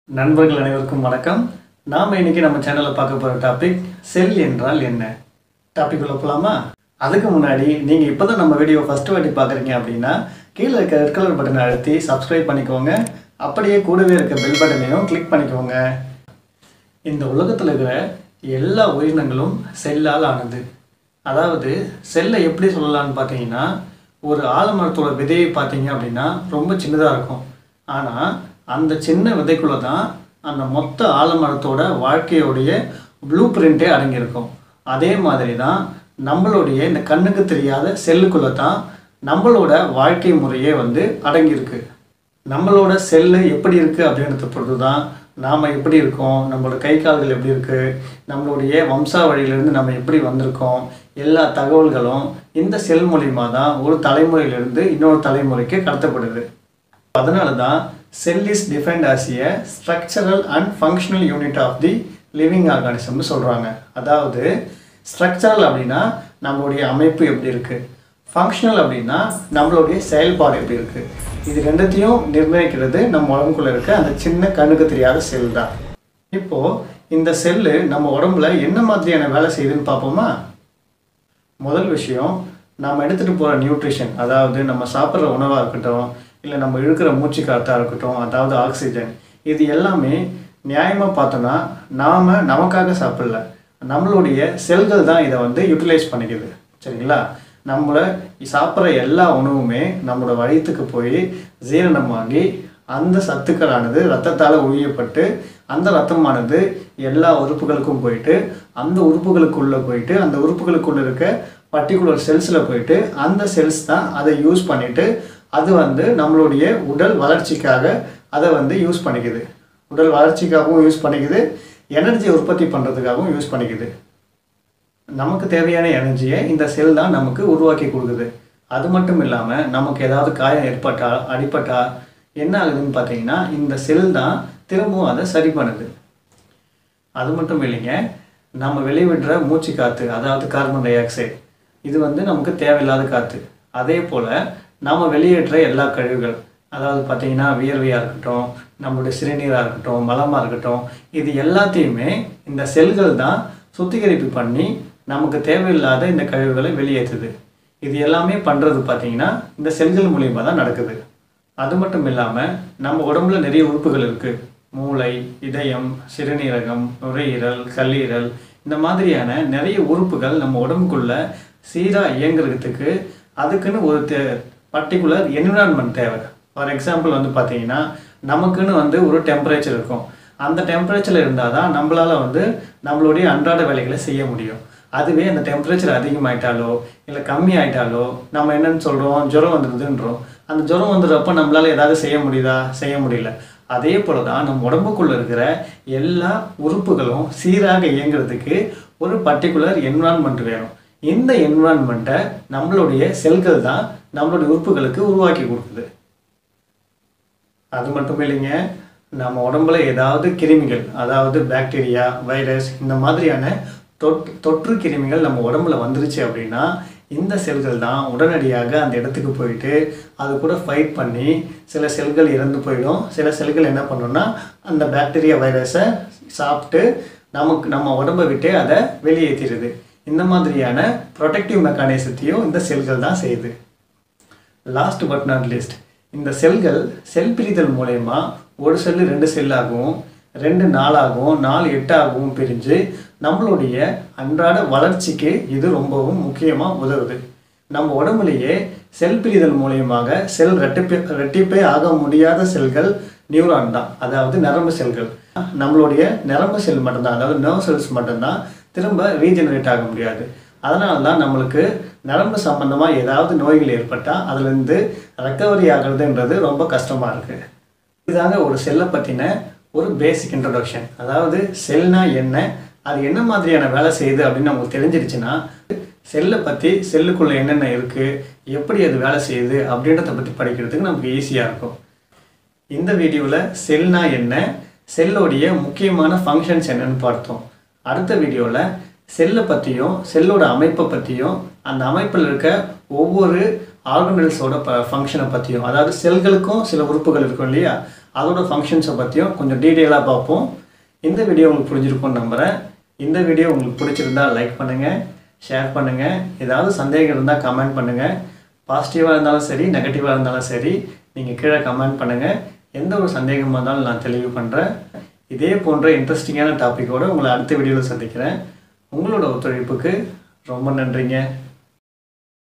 நண்பர்கள் அனைவருக்கும் வணக்கம் நாம் இன்னைக்கு நம்ம சேனலில் பார்க்க போகிற டாபிக் செல் என்றால் என்ன டாபிக் உள்ள போகலாமா அதுக்கு முன்னாடி நீங்கள் இப்போ தான் நம்ம வீடியோ ஃபஸ்ட்டு வாட்டி பார்க்குறீங்க அப்படின்னா கீழே இருக்க ரெட் கலர் பட்டனை அழுத்தி சப்ஸ்கிரைப் பண்ணிக்கோங்க அப்படியே கூடவே இருக்க பெல் பட்டனையும் கிளிக் பண்ணிக்கோங்க இந்த உலகத்தில் இருக்கிற எல்லா உயிரினங்களும் செல்லால் ஆனது அதாவது செல்லை எப்படி சொல்லலாம்னு பார்த்தீங்கன்னா ஒரு ஆலமரத்தோட விதையை பார்த்தீங்க அப்படின்னா ரொம்ப சின்னதாக இருக்கும் ஆனால் அந்த சின்ன விதைக்குள்ளே தான் அந்த மொத்த ஆலமரத்தோட வாழ்க்கையோடைய ப்ளூ பிரிண்ட்டே அடங்கியிருக்கும் அதே மாதிரி தான் நம்மளுடைய இந்த கண்ணுக்கு தெரியாத செல்லுக்குள்ளே தான் நம்மளோட வாழ்க்கை முறையே வந்து அடங்கியிருக்கு நம்மளோட செல்லு எப்படி இருக்குது அப்படின்றத பொறுத்து தான் நாம் எப்படி இருக்கோம் நம்மளோட கை கால்கள் எப்படி இருக்குது நம்மளுடைய வம்சாவழியிலேருந்து நம்ம எப்படி வந்திருக்கோம் எல்லா தகவல்களும் இந்த செல் மூலிமா தான் ஒரு தலைமுறையிலிருந்து இன்னொரு தலைமுறைக்கு கடத்தப்படுது அதனால தான் cell is defined as a structural and functional unit of the living ஆர்கானிசம்னு சொல்கிறாங்க அதாவது ஸ்ட்ரக்சரல் அப்படின்னா நம்மளுடைய அமைப்பு எப்படி இருக்குது ஃபங்க்ஷனல் அப்படின்னா நம்மளுடைய செயல்பாடு எப்படி இருக்குது இது ரெண்டுத்தையும் நிர்ணயிக்கிறது நம்ம உடம்புக்குள்ளே இருக்க அந்த சின்ன கண்ணுக்கு தெரியாத செல் தான் இப்போது இந்த செல்லு நம்ம உடம்புல என்ன மாதிரியான வேலை செய்யுதுன்னு பார்ப்போமா முதல் விஷயம் நம்ம எடுத்துகிட்டு போகிற நியூட்ரிஷன் அதாவது நம்ம சாப்பிட்ற உணவாக இருக்கட்டும் இல்லை நம்ம இழுக்கிற மூச்சு காற்றாக இருக்கட்டும் அதாவது ஆக்சிஜன் இது எல்லாமே நியாயமாக பார்த்தோன்னா நாம் நமக்காக சாப்பிடல நம்மளுடைய செல்கள் தான் இதை வந்து யூட்டிலைஸ் பண்ணிக்குது சரிங்களா நம்மளை சாப்பிட்ற எல்லா உணவுமே நம்மளோட வயிற்றுக்கு போய் ஜீரணமாகி அந்த சத்துக்களானது ரத்தத்தால் உழியப்பட்டு அந்த ரத்தமானது எல்லா உறுப்புகளுக்கும் போயிட்டு அந்த உறுப்புகளுக்குள்ளே போயிட்டு அந்த உறுப்புகளுக்குள்ளே இருக்க பர்டிகுலர் செல்ஸில் போயிட்டு அந்த செல்ஸ் தான் அதை யூஸ் பண்ணிவிட்டு அது வந்து நம்மளுடைய உடல் வளர்ச்சிக்காக அதை வந்து யூஸ் பண்ணிக்குது உடல் வளர்ச்சிக்காகவும் யூஸ் பண்ணிக்குது எனர்ஜி உற்பத்தி பண்ணுறதுக்காகவும் யூஸ் பண்ணிக்குது நமக்கு தேவையான எனர்ஜியை இந்த செல் தான் நமக்கு உருவாக்கி கொடுக்குது அது மட்டும் இல்லாமல் நமக்கு ஏதாவது காயம் ஏற்பட்டா அடிபட்டா என்ன ஆகுதுன்னு பார்த்தீங்கன்னா இந்த செல் தான் திரும்பவும் அதை சரி பண்ணுது அது மட்டும் இல்லைங்க நம்ம வெளிவிடுற மூச்சு காற்று அதாவது கார்பன் டை ஆக்சைடு இது வந்து நமக்கு தேவையில்லாத காற்று அதே போல் நாம் வெளியேற்ற எல்லா கழிவுகள் அதாவது பார்த்தீங்கன்னா வியர்வையாக இருக்கட்டும் நம்மளுடைய சிறுநீராக இருக்கட்டும் மலமாக இருக்கட்டும் இது எல்லாத்தையுமே இந்த செல்கள் தான் சுத்திகரிப்பு பண்ணி நமக்கு தேவையில்லாத இந்த கழிவுகளை வெளியேற்றுது இது எல்லாமே பண்ணுறது பார்த்தீங்கன்னா இந்த செல்கள் மூலியமாக தான் நடக்குது அது மட்டும் இல்லாமல் நம்ம உடம்புல நிறைய உறுப்புகள் இருக்குது மூளை இதயம் சிறுநீரகம் நுரையீரல் கல்லீரல் இந்த மாதிரியான நிறைய உறுப்புகள் நம்ம உடம்புக்குள்ள சீராக இயங்குறதுக்கு அதுக்குன்னு ஒரு தே பர்டிகுலர் என்விரான்மெண்ட் தேவை ஃபார் எக்ஸாம்பிள் வந்து பார்த்தீங்கன்னா நமக்குன்னு வந்து ஒரு டெம்பரேச்சர் இருக்கும் அந்த டெம்பரேச்சரில் இருந்தால் தான் நம்மளால் வந்து நம்மளுடைய அன்றாட வேலைகளை செய்ய முடியும் அதுவே அந்த டெம்பரேச்சர் அதிகமாயிட்டாலோ இல்லை கம்மி ஆயிட்டாலோ நம்ம என்னன்னு சொல்கிறோம் ஜுரம் வந்துடுதுன்றோம் அந்த ஜுரம் வந்துடுறப்ப நம்மளால் ஏதாவது செய்ய முடியுதா செய்ய முடியல அதே போல தான் நம்ம உடம்புக்குள்ளே இருக்கிற எல்லா உறுப்புகளும் சீராக இயங்குறதுக்கு ஒரு பர்டிகுலர் என்விரான்மெண்ட் வேணும் இந்த என்விரான்மெண்ட்டை நம்மளுடைய செல்கள் தான் நம்மளுடைய உறுப்புகளுக்கு உருவாக்கி கொடுக்குது அது மட்டும் இல்லைங்க நம்ம உடம்புல ஏதாவது கிருமிகள் அதாவது பாக்டீரியா வைரஸ் இந்த மாதிரியான தொற்று தொற்று கிருமிகள் நம்ம உடம்புல வந்துருச்சு அப்படின்னா இந்த செல்கள் தான் உடனடியாக அந்த இடத்துக்கு போயிட்டு அது கூட ஃபைட் பண்ணி சில செல்கள் இறந்து போயிடும் சில செல்கள் என்ன பண்ணுன்னா அந்த பாக்டீரியா வைரஸை சாப்பிட்டு நமக்கு நம்ம உடம்பை விட்டே அதை வெளியேற்றிடுது இந்த மாதிரியான ப்ரொடெக்டிவ் மெக்கானிசத்தையும் இந்த செல்கள் தான் செய்யுது லாஸ்ட் பட் நாட் லிஸ்ட் இந்த செல்கள் செல் பிரிதல் மூலயமா ஒரு செல்லு ரெண்டு செல்லாகவும் ரெண்டு நாளாகவும் நாலு எட்டாகவும் பிரிஞ்சு நம்மளுடைய அன்றாட வளர்ச்சிக்கு இது ரொம்பவும் முக்கியமாக உதவுது நம்ம உடம்புலேயே செல் பிரிதல் மூலியமாக செல் ரெட்டிப்பே ரெட்டிப்பே ஆக முடியாத செல்கள் நியூரான் தான் அதாவது நரம்பு செல்கள் நம்மளுடைய நரம்பு செல் மட்டும்தான் அதாவது நர்வ் செல்ஸ் மட்டும்தான் திரும்ப ரீஜெனரேட் ஆக முடியாது அதனால தான் நம்மளுக்கு நரம்பு சம்பந்தமாக ஏதாவது நோய்கள் ஏற்பட்டால் அதுலேருந்து ரெக்கவரி ஆகிறதுன்றது ரொம்ப கஷ்டமாக இருக்குது இதுதாங்க ஒரு செல்லை பற்றின ஒரு பேசிக் இன்ட்ரடக்ஷன் அதாவது செல்னா என்ன அது என்ன மாதிரியான வேலை செய்யுது அப்படின்னு நமக்கு தெரிஞ்சிருச்சுன்னா செல்லை பற்றி செல்லுக்குள்ளே என்னென்ன இருக்குது எப்படி அது வேலை செய்யுது அப்படின்றத பற்றி படிக்கிறதுக்கு நமக்கு ஈஸியாக இருக்கும் இந்த வீடியோவில் செல்னா என்ன செல்லோடைய முக்கியமான ஃபங்க்ஷன்ஸ் என்னன்னு பார்த்தோம் அடுத்த வீடியோவில் செல்லை பற்றியும் செல்லோட அமைப்பை பற்றியும் அந்த அமைப்பில் இருக்க ஒவ்வொரு ஆர்கனல்ஸோட ப ஃபங்க்ஷனை பற்றியும் அதாவது செல்களுக்கும் சில உறுப்புகள் இருக்கும் இல்லையா அதோட ஃபங்க்ஷன்ஸை பற்றியும் கொஞ்சம் டீட்டெயிலாக பார்ப்போம் இந்த வீடியோ உங்களுக்கு புரிஞ்சிருக்கும்னு நம்புகிறேன் இந்த வீடியோ உங்களுக்கு பிடிச்சிருந்தா லைக் பண்ணுங்கள் ஷேர் பண்ணுங்கள் ஏதாவது சந்தேகம் இருந்தால் கமெண்ட் பண்ணுங்கள் பாசிட்டிவாக இருந்தாலும் சரி நெகட்டிவாக இருந்தாலும் சரி நீங்கள் கீழே கமெண்ட் பண்ணுங்கள் எந்த ஒரு சந்தேகமாக இருந்தாலும் நான் தெளிவு பண்ணுறேன் இதே போன்ற இன்ட்ரெஸ்டிங்கான டாப்பிக்கோடு உங்களை அடுத்த வீடியோவில் சந்திக்கிறேன் உங்களோட ஒத்துழைப்புக்கு ரொம்ப நன்றிங்க